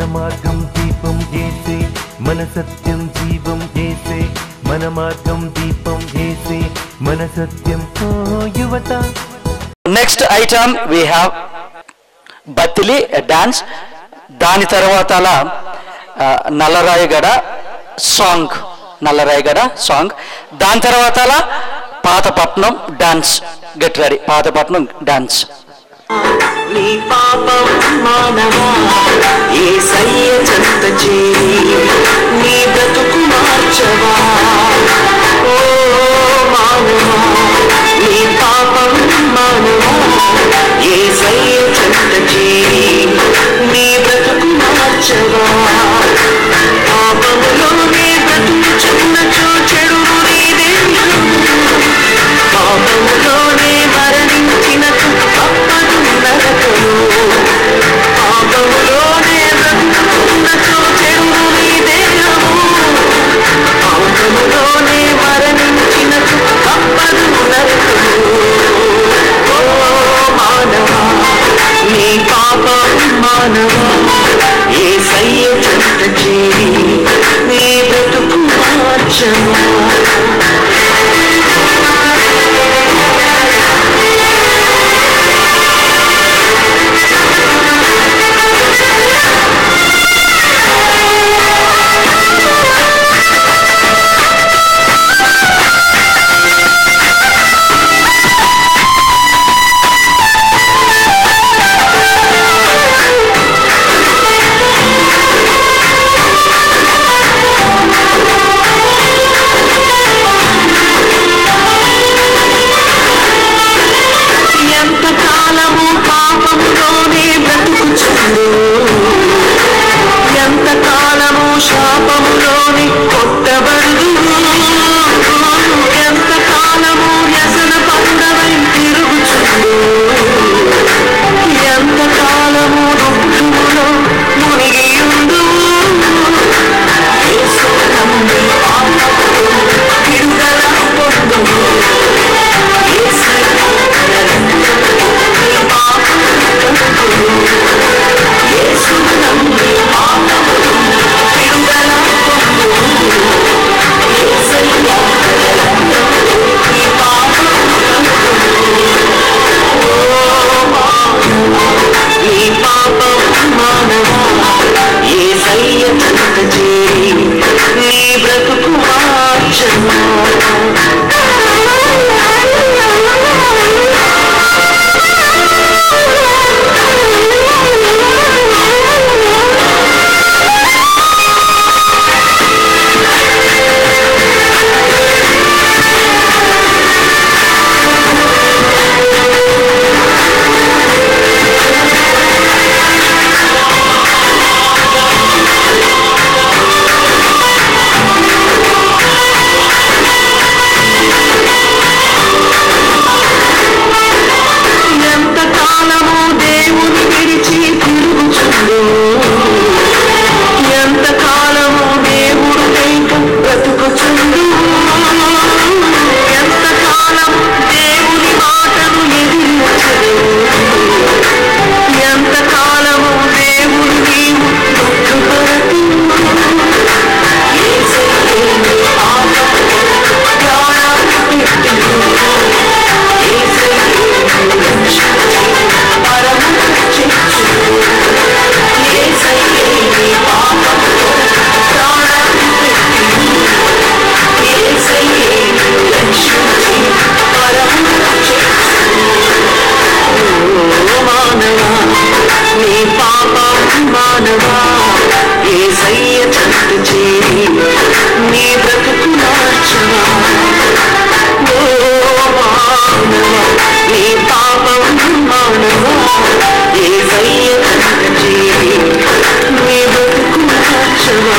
మార్గం దీపం ఏసే మన సత్యం జీవం ఏసే మన మార్గం దీపం ఏసే మన సత్యం ఓ యువత next item we have Battili dance దాని తర్వాత అలా ఆ, నల్లరాయగడ సాంగ్ నల్లరాయగడ సాంగ్ దాని తర్వాత అలా Pathapatnam dance get ready Pathapatnam dance నీ పాపం మానవా ఏ సయ్య చెంత చేరి నీ బ్రతుకు మార్చవా ఓ మానవా నీ పాపం మానవా ఏ సయ్య చెంత చేరి నీ బ్రతుకు మార్చవా పాపములోనే బ్రతుకుచున్నచో చెడును నీదే పాపములోనే మరణించినకు తప్పదు నరకము పాపములోనే బ్రతుకున్నచో చెడును నీ దేహము పాపములోనే మరణించినకు తప్పదు నరకము ఓ మానవా నీ పాపం మానవా ఏ సయ్య చెంత చేరి నీ బ్రతుకు మార్చమా ఎంత కాలము పాపములోనే బ్రతుకుచుందో ఎంత కాలము శాపములోనే కొట్టబడు ఎంత కాలము వ్యసన పండవై తిరుగుచుందో ఎంత కాలము దుఃఖములో మునిగియుండు యేసు నమ్మి పాపములో విడుదల పొందుము యేసు యేసు నమ్మి పాపములో విడుదల పొందుము యేసయ్య నీ నీ పాపం మానవా ఏ సయ్య చెంత చేరి నీ బ్రతుకు మార్చమా ఎంత కాలము దేవుని విడిచి తిరుగుచుందో ఎంత కాలము దేవుడు లేక బ్రతుకుచుండు ఎంత కాలం దేవుని మాటను ఎదిరించదు ఎంత కాలము దేవుడు నీవు దుఃఖపడదు యేసయ్యే నీ పాపము ప్రాణాన్ని పెట్టెను. యేసయ్యే నీ రక్షించి పరమును చేర్చును. యేసయ్యే నీ పాపము ప్రాణాన్ని పెట్టెను. యేసయ్యే నీ రక్షించి పరమును చేర్చును. ఓ మానవా నీ పాపం మానవా ఏ సయ్య చెంత చేరి నీ బ్రతుకు మార్చవా ఓ మానవా నీ పాపం మానవా ఏ సయ్య చెంత చేరి నీ బ్రతుకు మార్చవా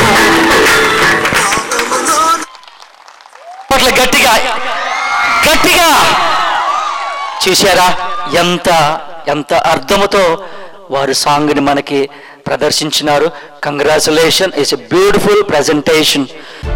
పట్ల గట్టిగా గట్టిగా చూశారా ఎంత ఎంత అర్థముతో వారు సాంగ్ని మనకి ప్రదర్శించినారు congratulation it's a beautiful presentation